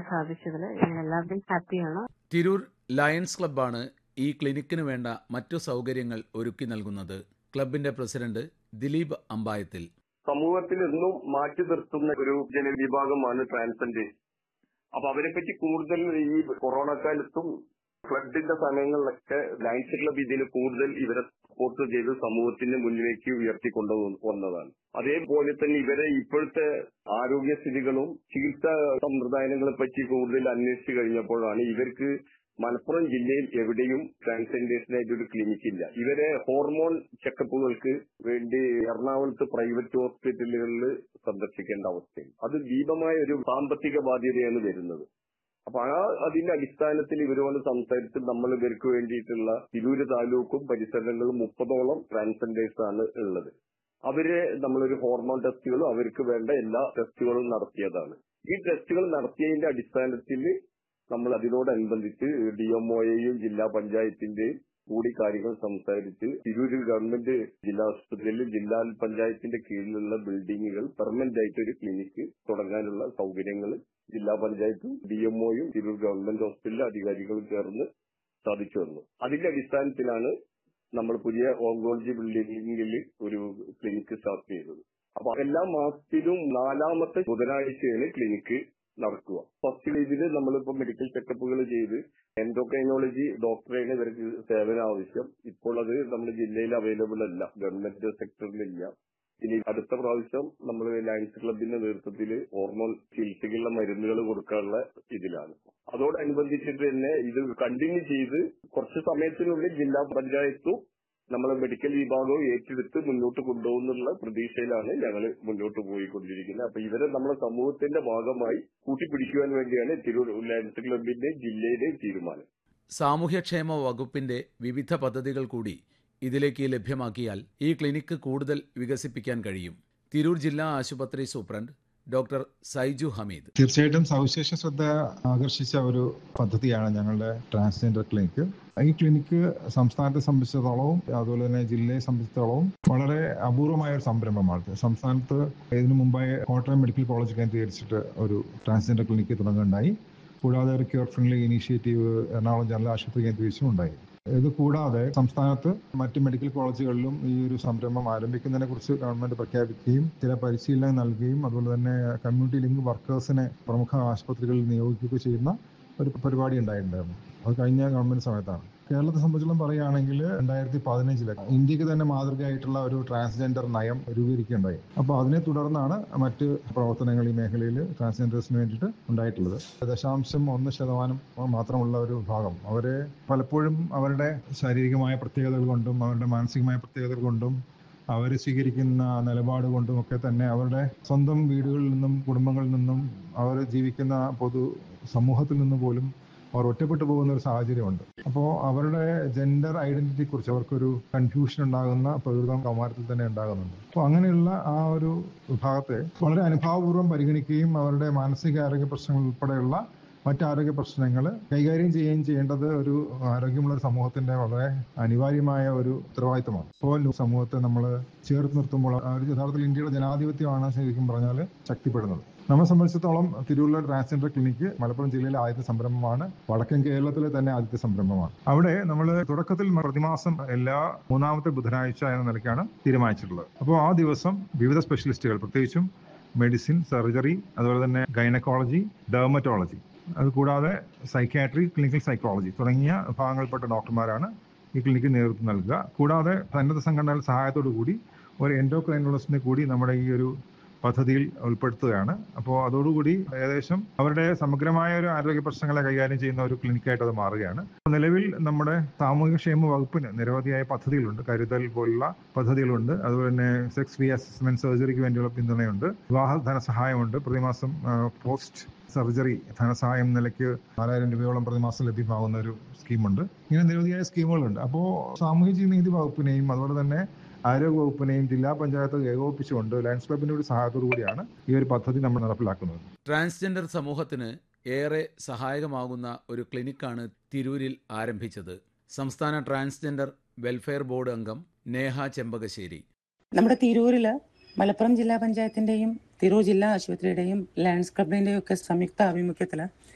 സാധിച്ചതിൽ ഞങ്ങൾ എല്ലാവരും ഹാപ്പിയാണ് തിരൂർ ലയൺസ് ക്ലബ്ബാണ് ഈ ക്ലിനിക്കിന് വേണ്ട മറ്റു സൗകര്യങ്ങൾ ഒരുക്കി നൽകുന്നത് ക്ലബിന്റെ പ്രസിഡന്റ് ദിലീപ് അമ്പായത്തിൽ സമൂഹത്തിൽ എന്നും മാറ്റി നിർത്തുന്ന ഒരു ജനവിഭാഗമാണ് ട്രാൻസെൻഡ് അപ്പൊ അവരെ പറ്റി കൂടുതൽ ഈ കൊറോണ കാലത്തും ഫ്ലഡിന്റെ സമയങ്ങളിലൊക്കെ ലയൺസ് ക്ലബ് ഇതിന് കൂടുതൽ ഇവരെ സപ്പോർട്ട് ചെയ്ത് സമൂഹത്തിന്റെ മുന്നിലേക്ക് ഉയർത്തിക്കൊണ്ടു വന്നതാണ് അതേപോലെ തന്നെ ഇവരെ ഇപ്പോഴത്തെ ആരോഗ്യസ്ഥിതികളും ചികിത്സാ സമ്പ്രദായങ്ങളെ പറ്റി കൂടുതൽ അന്വേഷിച്ചു കഴിഞ്ഞപ്പോഴാണ് ഇവർക്ക് മലപ്പുറം ജില്ലയിൽ എവിടെയും ട്രാൻസ്ജെൻഡേഴ്സിനായിട്ട് ഒരു ക്ലിനിക് ഇല്ല ഇവരെ ഹോർമോൺ ചെക്കപ്പുകൾക്ക് വേണ്ടി എറണാകുളത്ത് പ്രൈവറ്റ് ഹോസ്പിറ്റലുകളിൽ സന്ദർശിക്കേണ്ട അവസ്ഥയും അത് ദീപമായ ഒരു സാമ്പത്തിക ബാധ്യതയാണ് വരുന്നത് അപ്പൊ ആ അതിന്റെ അടിസ്ഥാനത്തിൽ ഇവരോട് സംസാരിച്ച് നമ്മൾ ഇവർക്ക് വേണ്ടിയിട്ടുള്ള തിരൂര് താലൂക്കും പരിസരങ്ങളിലും മുപ്പതോളം ട്രാൻസ്ജെൻഡേഴ്സ് ആണ് ഉള്ളത് അവര് നമ്മളൊരു ഹോർമോൺ ടെസ്റ്റുകളും അവർക്ക് വേണ്ട എല്ലാ ടെസ്റ്റുകളും നടത്തിയതാണ് ഈ ടെസ്റ്റുകൾ നടത്തിയതിന്റെ അടിസ്ഥാനത്തിൽ നമ്മൾ അതിനോടനുബന്ധിച്ച് ഡി എംഒയെയും ജില്ലാ പഞ്ചായത്തിന്റെയും കൂടി കാര്യങ്ങൾ സംസാരിച്ച് തിരൂര് ഗവൺമെന്റ് ജില്ലാ ആശുപത്രിയിൽ ജില്ലാ പഞ്ചായത്തിന്റെ കീഴിലുള്ള ബിൽഡിങ്ങുകൾ പെർമനന്റ് ആയിട്ട് ഒരു ക്ലിനിക്ക് തുടങ്ങാനുള്ള സൗകര്യങ്ങൾ ജില്ലാ പഞ്ചായത്തും ഡി എംഒയും തിരൂർ ഗവൺമെന്റ് ഹോസ്പിറ്റലിലെ അധികാരികളും ചേർന്ന് സാധിച്ചു വന്നു അതിന്റെ അടിസ്ഥാനത്തിലാണ് നമ്മൾ പുതിയ ഓങ്കോളജി ബിൽഡിംഗിൽ ഒരു ക്ലിനിക്ക് സ്റ്റാർട്ട് ചെയ്തത് അപ്പൊ എല്ലാ മാസത്തിലും നാലാമത്തെ ബുധനാഴ്ചയാണ് ക്ലിനിക്ക് നടക്കുക ഫസ്റ്റ് ഇതിൽ നമ്മളിപ്പോ മെഡിക്കൽ ചെക്കപ്പുകൾ ചെയ്ത് എൻഡോക്രൈനോളജി ഡോക്ടറെയാണ് ഇവർക്ക് സേവനം ആവശ്യം ഇപ്പോൾ അത് നമ്മുടെ ജില്ലയിൽ അവൈലബിൾ അല്ല ഗവൺമെന്റ് സെക്ടറിലില്ല ഇനി അടുത്ത പ്രാവശ്യം നമ്മൾ ലയൺസ് ക്ലബിന്റെ നേതൃത്വത്തിൽ ഹോർമോൺ ചികിത്സയ്ക്കുള്ള മരുന്നുകൾ കൊടുക്കാനുള്ള ഇതിലാണ് അതോടനുബന്ധിച്ചിട്ട് തന്നെ ഇത് കണ്ടിന്യൂ ചെയ്ത് കുറച്ച് സമയത്തിനുള്ളിൽ ജില്ലാ പഞ്ചായത്തും നമ്മളെ മെഡിക്കൽ വിഭാഗവും ഏറ്റെടുത്ത് മുന്നോട്ട് കൊണ്ടുപോകുന്നുള്ള പ്രതീക്ഷയിലാണ് ഞങ്ങൾ മുന്നോട്ട് പോയിക്കൊണ്ടിരിക്കുന്നത് അപ്പൊ ഇവരെ നമ്മുടെ സമൂഹത്തിന്റെ ഭാഗമായി കൂട്ടിപ്പിടിക്കുവാൻ വേണ്ടിയാണ് തിരൂർ ലയൺസ് ക്ലബിന്റെ ജില്ലയുടെ തീരുമാനം സാമൂഹ്യക്ഷേമ വകുപ്പിന്റെ വിവിധ പദ്ധതികൾ കൂടി ഇതിലേക്ക് ലഭ്യമാക്കിയാൽ ഈ ക്ലിനിക്ക് കൂടുതൽ വികസിപ്പിക്കാൻ കഴിയും തിരൂർ ജില്ലാ ആശുപത്രി സൂപ്രണ്ട് ഡോക്ടർ സൈജു ഹമീദ് തീർച്ചയായിട്ടും സവിശേഷ ശ്രദ്ധ ആകർഷിച്ച ഒരു പദ്ധതിയാണ് ഞങ്ങളുടെ ട്രാൻസ്ജെൻഡർ ക്ലിനിക്ക് ഈ ക്ലിനിക്ക് സംസ്ഥാനത്തെ സംബന്ധിച്ചിടത്തോളവും അതുപോലെ തന്നെ ജില്ലയെ സംബന്ധിച്ചിടത്തോളവും വളരെ അപൂർവമായ ഒരു സംരംഭമാണ് സംസ്ഥാനത്ത് ഇതിനു മുമ്പായി കോട്ടയം മെഡിക്കൽ കോളേജ് കേന്ദ്രീകരിച്ചിട്ട് ഒരു ട്രാൻസ്ജെൻഡർ ക്ലിനിക്ക് തുടങ്ങുകയുണ്ടായി കൂടാതെ ഒരു queer friendly initiative Ernakulam general ആശുപത്രി കേന്ദ്രീകരിച്ചും ഉണ്ടായി ഇത് കൂടാതെ സംസ്ഥാനത്ത് മറ്റ് മെഡിക്കൽ കോളേജുകളിലും ഈ ഒരു സംരംഭം ആരംഭിക്കുന്നതിനെ കുറിച്ച് ഗവൺമെന്റ് പ്രഖ്യാപിക്കുകയും ചില പരിശീലനം നൽകുകയും അതുപോലെ തന്നെ കമ്മ്യൂണിറ്റി ലിങ്ക് വർക്കേഴ്സിനെ പ്രമുഖ ആശുപത്രികളിൽ നിയോഗിക്കുകയും ചെയ്യുന്ന ഒരു പരിപാടി ഉണ്ടായിട്ടുണ്ടായിരുന്നു അത് കഴിഞ്ഞ ഗവൺമെന്റ് സമയത്താണ് കേരളത്തെ സംബന്ധിച്ചിടത്തോളം പറയുകയാണെങ്കിൽ രണ്ടായിരത്തി പതിനഞ്ചില് ഇന്ത്യക്ക് തന്നെ മാതൃകയായിട്ടുള്ള ഒരു ട്രാൻസ്ജെൻഡർ നയം രൂപീകരിക്കുകയുണ്ടായി അപ്പോൾ അതിനെ തുടർന്നാണ് മറ്റ് പ്രവർത്തനങ്ങൾ ഈ മേഖലയിൽ ട്രാൻസ്ജെൻഡേഴ്സിന് വേണ്ടിയിട്ട് ഉണ്ടായിട്ടുള്ളത് ദശാംശം ഒന്ന് ശതമാനം മാത്രമുള്ള ഒരു ഭാഗം അവരെ പലപ്പോഴും അവരുടെ ശാരീരികമായ പ്രത്യേകതകൾ കൊണ്ടും അവരുടെ മാനസികമായ പ്രത്യേകതകൾ കൊണ്ടും അവർ സ്വീകരിക്കുന്ന നിലപാട് കൊണ്ടും ഒക്കെ തന്നെ അവരുടെ സ്വന്തം വീടുകളിൽ നിന്നും കുടുംബങ്ങളിൽ നിന്നും അവർ ജീവിക്കുന്ന പൊതു സമൂഹത്തിൽ നിന്ന് പോലും അവർ ഒറ്റപ്പെട്ടു പോകുന്ന ഒരു സാഹചര്യമുണ്ട് അപ്പോൾ അവരുടെ ജെൻഡർ ഐഡന്റിറ്റി കുറിച്ച് അവർക്കൊരു കൺഫ്യൂഷൻ ഉണ്ടാകുന്ന പ്രകൃതം കൗമാരത്തിൽ തന്നെ ഉണ്ടാകുന്നുണ്ട് അപ്പോൾ അങ്ങനെയുള്ള ആ ഒരു വിഭാഗത്തെ വളരെ അനുഭാവപൂർവ്വം പരിഗണിക്കുകയും അവരുടെ മാനസികാരോഗ്യ പ്രശ്നങ്ങൾ ഉൾപ്പെടെയുള്ള മറ്റ് ആരോഗ്യ പ്രശ്നങ്ങൾ കൈകാര്യം ചെയ്യുകയും ചെയ്യേണ്ടത് ഒരു ആരോഗ്യമുള്ള ഒരു സമൂഹത്തിന്റെ വളരെ അനിവാര്യമായ ഒരു ഉത്തരവാദിത്തമാണ് അപ്പോൾ സമൂഹത്തെ നമ്മൾ ചേർത്ത് നിർത്തുമ്പോൾ യഥാർത്ഥത്തിൽ ഇന്ത്യയുടെ ജനാധിപത്യമാണ് ശരിക്കും പറഞ്ഞാൽ ശക്തിപ്പെടുന്നത് നമ്മെ സംബന്ധിച്ചിടത്തോളം തിരൂരിലെ ട്രാൻസ്ജെൻഡർ ക്ലിനിക്ക് മലപ്പുറം ജില്ലയിലെ ആദ്യത്തെ സംരംഭമാണ് വടക്കൻ കേരളത്തിലെ തന്നെ ആദ്യത്തെ സംരംഭമാണ് അവിടെ നമ്മൾ തുടക്കത്തിൽ പ്രതിമാസം എല്ലാ മൂന്നാമത്തെ ബുധനാഴ്ച എന്ന നിലയ്ക്കാണ് തീരുമാനിച്ചിട്ടുള്ളത് അപ്പോൾ ആ ദിവസം വിവിധ സ്പെഷ്യലിസ്റ്റുകൾ പ്രത്യേകിച്ചും മെഡിസിൻ സർജറി അതുപോലെ തന്നെ ഗൈനക്കോളജി ഡെർമറ്റോളജി അതുകൂടാതെ സൈക്യാട്രി ക്ലിനിക്കൽ സൈക്കോളജി തുടങ്ങിയ വിഭാഗങ്ങളിൽപ്പെട്ട ഡോക്ടർമാരാണ് ഈ ക്ലിനിക്കിന് നേതൃത്വം നൽകുക കൂടാതെ സന്നദ്ധ സംഘടനകളുടെ സഹായത്തോടു കൂടി ഒരു എൻഡോക്രൈനോളജിസ്റ്റിനെ കൂടി നമ്മുടെ ഈ ഒരു പദ്ധതിയിൽ ഉൾപ്പെടുത്തുകയാണ് അപ്പോൾ അതോടുകൂടി ഏകദേശം അവരുടെ സമഗ്രമായ ഒരു ആരോഗ്യ പ്രശ്നങ്ങളെ കൈകാര്യം ചെയ്യുന്ന ഒരു ക്ലിനിക്കായിട്ട് അത് മാറുകയാണ് നിലവിൽ നമ്മുടെ സാമൂഹികക്ഷേമ വകുപ്പിന് നിരവധിയായ പദ്ധതികളുണ്ട് കരുതൽ പോലുള്ള പദ്ധതികളുണ്ട് അതുപോലെ തന്നെ സെക്സ് ഫ്രീ അസസ്മെന്റ് സർജറിക്ക് വേണ്ടിയുള്ള പിന്തുണയുണ്ട് വിവാഹ ധനസഹായമുണ്ട് പ്രതിമാസം പോസ്റ്റ് സർജറി ധനസഹായം നിലയ്ക്ക് നാലായിരം രൂപയോളം പ്രതിമാസം ലഭ്യമാകുന്ന ഒരു സ്കീമുണ്ട് ഇങ്ങനെ നിരവധിയായ സ്കീമുകളുണ്ട് അപ്പോൾ സാമൂഹ്യ നീതി വകുപ്പിനെയും അതുപോലെ തന്നെ ആരോഗ്യ വകുപ്പിനെയും ജില്ലാ പഞ്ചായത്ത് ഏകോപിപ്പിച്ചുകൊണ്ട് ലയൺസ് ക്ലബിന്റെ ഒരു സഹായത്തോടു കൂടിയാണ് ഈ ഒരു പദ്ധതി നമ്മൾ നടപ്പിലാക്കുന്നത് ട്രാൻസ്ജെൻഡർ സമൂഹത്തിന് ഏറെ സഹായകമാകുന്ന ഒരു ക്ലിനിക്കാണ് തിരൂരിൽ ആരംഭിച്ചത് സംസ്ഥാന ട്രാൻസ്ജെൻഡർ വെൽഫെയർ ബോർഡ് അംഗം നേഹ ചെമ്പകശ്ശേരി നമ്മുടെ തിരൂരില് മലപ്പുറം ജില്ലാ പഞ്ചായത്തിന്റെയും തിരൂർ ജില്ലാ ആശുപത്രിയുടെയും ലയൺസ് ക്ലബിന്റെയും ഒക്കെ സംയുക്ത ആഭിമുഖ്യത്തില്